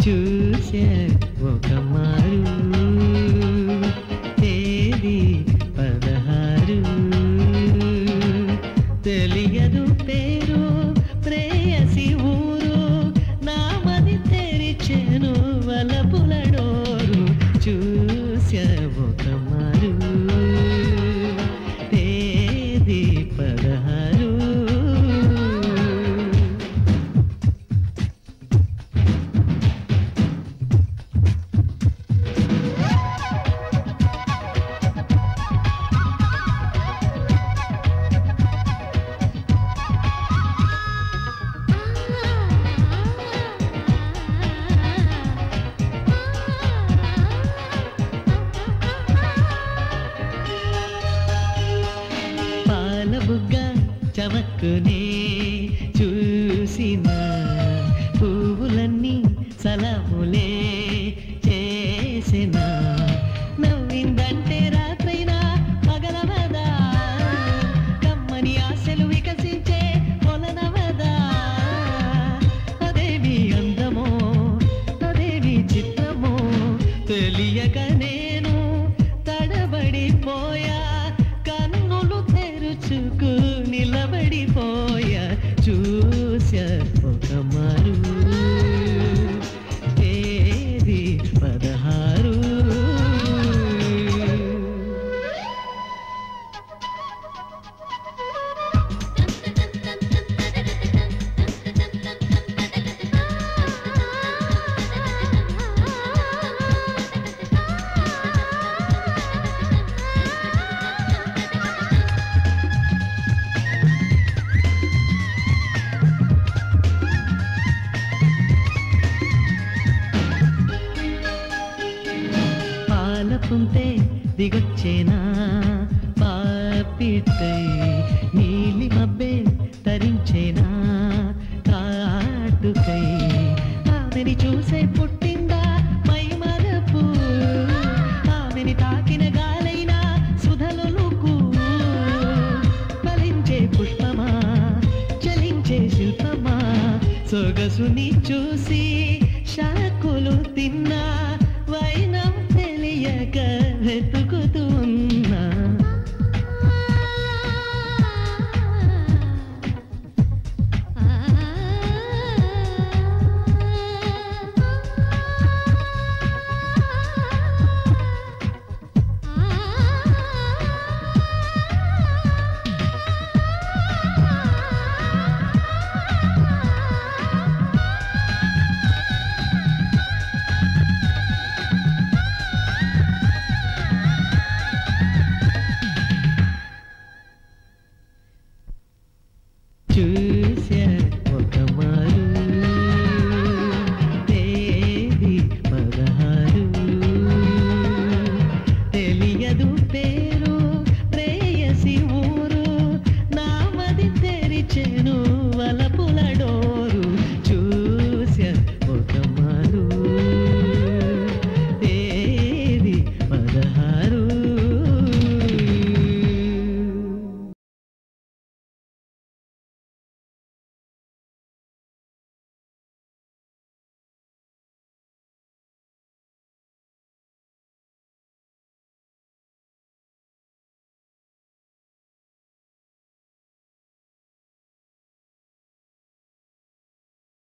చూసే ఒక మారు తేదీ పదహారు తెలియదు పేరు ప్రేయసి ఊరు నామది తెరిచెను వలపుల డోరు చూసే ఒక మారు తేదీ పదహారు పాల బుగ్గ చమక్కునే చూసిన పువ్వులన్నీ సలములే చేసిన నవ్విందంటే రాత్రైనా పగలవదా కమ్మని ఆశలు వికసించే కొలనవదా అదేమి అందమో అదేమి చిత్రమో తెలియక నేను తడబడిపోయా కన్నులు తెరుచుకు నిలబడిపోయా చూసా ఒక మారు తేదీ పదహారు పాలపుంటే దిగొచ్చేనా పాపిట్టై నీలి మబ్బే తరించేనా కాటుకై ఆమెని చూసే పుట్టిందా మై మరపు ఆమెని తాకిన గాలైనా సుధలుకు ఫలించే పుష్పమా చలించే శిల్పమా సొగసుని చూసి శాకులు తిన్నా వైనం తెలియక